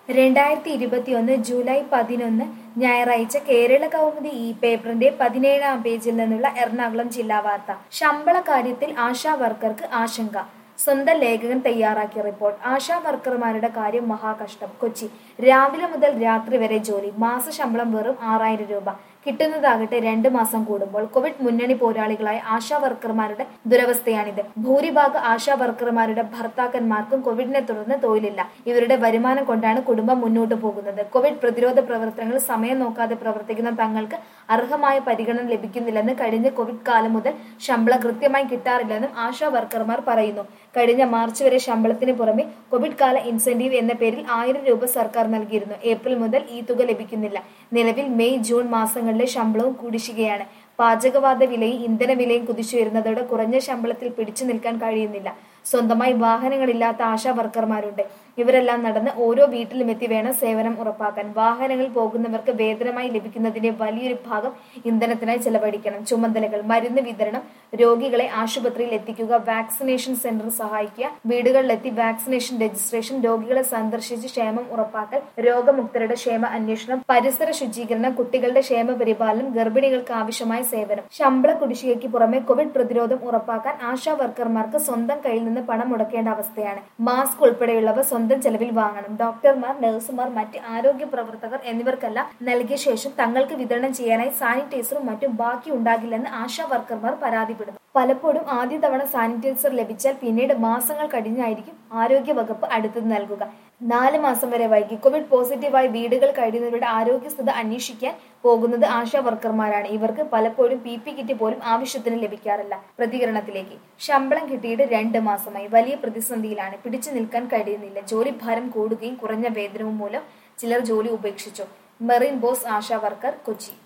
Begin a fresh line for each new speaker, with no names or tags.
രണ്ടായിരത്തി ഇരുപത്തിയൊന്ന് ജൂലൈ പതിനൊന്ന് ഞായറാഴ്ച കേരള കൗമുദി ഈ പേപ്പറിന്റെ പതിനേഴാം പേജിൽ നിന്നുള്ള എറണാകുളം ജില്ലാ വാർത്ത ശമ്പള കാര്യത്തിൽ ആശാ വർക്കർക്ക് ആശങ്ക സ്വന്തം ലേഖകൻ തയ്യാറാക്കിയ റിപ്പോർട്ട് ആശാ വർക്കർമാരുടെ കാര്യം മഹാകഷ്ടം കൊച്ചി രാവിലെ മുതൽ രാത്രി വരെ ജോലി മാസ ശമ്പളം വെറും ആറായിരം രൂപ കിട്ടുന്നതാകട്ടെ രണ്ട് മാസം കൂടുമ്പോൾ കോവിഡ് മുന്നണി പോരാളികളായ ആശാ വർക്കർമാരുടെ ദുരവസ്ഥയാണിത് ഭൂരിഭാഗ ആശാ വർക്കർമാരുടെ ഭർത്താക്കന്മാർക്കും കോവിഡിനെ തുടർന്ന് തൊഴിലില്ല ഇവരുടെ വരുമാനം കൊണ്ടാണ് കുടുംബം മുന്നോട്ട് പോകുന്നത് കോവിഡ് പ്രതിരോധ പ്രവർത്തനങ്ങൾ സമയം നോക്കാതെ പ്രവർത്തിക്കുന്ന തങ്ങൾക്ക് അർഹമായ പരിഗണന ലഭിക്കുന്നില്ലെന്ന് കഴിഞ്ഞ കോവിഡ് കാലം മുതൽ ശമ്പളം കൃത്യമായി കിട്ടാറില്ലെന്നും ആശാ വർക്കർമാർ പറയുന്നു കഴിഞ്ഞ മാർച്ച് വരെ ശമ്പളത്തിന് പുറമെ കോവിഡ് കാല ഇൻസെന്റീവ് എന്ന പേരിൽ ആയിരം രൂപ സർക്കാർ നൽകിയിരുന്നു ഏപ്രിൽ മുതൽ ഈ തുക ലഭിക്കുന്നില്ല നിലവിൽ മെയ് ജൂൺ മാസങ്ങളിലെ ശമ്പളവും കുടിശ്ശികയാണ് പാചകവാത വിലയും ഇന്ധന വിലയും കുതിച്ചുയരുന്നതോടെ കുറഞ്ഞ ശമ്പളത്തിൽ പിടിച്ചു നിൽക്കാൻ കഴിയുന്നില്ല സ്വന്തമായി വാഹനങ്ങളില്ലാത്ത ആശാ വർക്കർമാരുണ്ട് ഇവരെല്ലാം നടന്ന് ഓരോ വീട്ടിലും എത്തി വേണം സേവനം ഉറപ്പാക്കാൻ വാഹനങ്ങളിൽ പോകുന്നവർക്ക് വേതനമായി ലഭിക്കുന്നതിന്റെ വലിയൊരു ഭാഗം ഇന്ധനത്തിനായി ചെലവഴിക്കണം ചുമതലകൾ മരുന്ന് വിതരണം രോഗികളെ ആശുപത്രിയിൽ എത്തിക്കുക വാക്സിനേഷൻ സെന്റർ സഹായിക്കുക വീടുകളിലെത്തി വാക്സിനേഷൻ രജിസ്ട്രേഷൻ രോഗികളെ സന്ദർശിച്ച് ക്ഷേമം ഉറപ്പാക്കൽ രോഗമുക്തരുടെ ക്ഷേമ അന്വേഷണം പരിസര ശുചീകരണം കുട്ടികളുടെ ക്ഷേമ പരിപാലനം ഗർഭിണികൾക്ക് ആവശ്യമായ സേവനം ശമ്പള കുടിശ്ശികയ്ക്ക് പുറമെ കോവിഡ് പ്രതിരോധം ഉറപ്പാക്കാൻ ആശാ വർക്കർമാർക്ക് സ്വന്തം കയ്യിൽ നിന്ന് പണം മുടക്കേണ്ട അവസ്ഥയാണ് മാസ്ക് ഉൾപ്പെടെയുള്ളവ സ്വന്തം ചെലവിൽ വാങ്ങണം ഡോക്ടർമാർ നഴ്സുമാർ മറ്റ് ആരോഗ്യ പ്രവർത്തകർ എന്നിവർക്കെല്ലാം നൽകിയ ശേഷം തങ്ങൾക്ക് വിതരണം ചെയ്യാനായി സാനിറ്റൈസറും മറ്റും ബാക്കി ഉണ്ടാകില്ലെന്ന് ആശാ വർക്കർമാർ പരാതിപ്പെടുന്നു പലപ്പോഴും ആദ്യ തവണ സാനിറ്റൈസർ ലഭിച്ചാൽ പിന്നീട് മാസങ്ങൾ കഴിഞ്ഞായിരിക്കും ആരോഗ്യ വകുപ്പ് അടുത്തത് നൽകുക നാല് മാസം വരെ വൈകി കോവിഡ് പോസിറ്റീവായി വീടുകൾ കഴിയുന്നവരുടെ ആരോഗ്യസ്ഥിതി അന്വേഷിക്കാൻ പോകുന്നത് ആശാ വർക്കർമാരാണ് ഇവർക്ക് പലപ്പോഴും പി പി കിറ്റ് പോലും ആവശ്യത്തിന് ലഭിക്കാറില്ല പ്രതികരണത്തിലേക്ക് ശമ്പളം കിട്ടിയിട്ട് രണ്ട് മാസമായി വലിയ പ്രതിസന്ധിയിലാണ് പിടിച്ചു നിൽക്കാൻ കഴിയുന്നില്ല ജോലി ഭാരം കൂടുകയും കുറഞ്ഞ വേതനവും മൂലം ചിലർ ജോലി ഉപേക്ഷിച്ചു മെറിൻ ബോസ് ആശാ വർക്കർ കൊച്ചി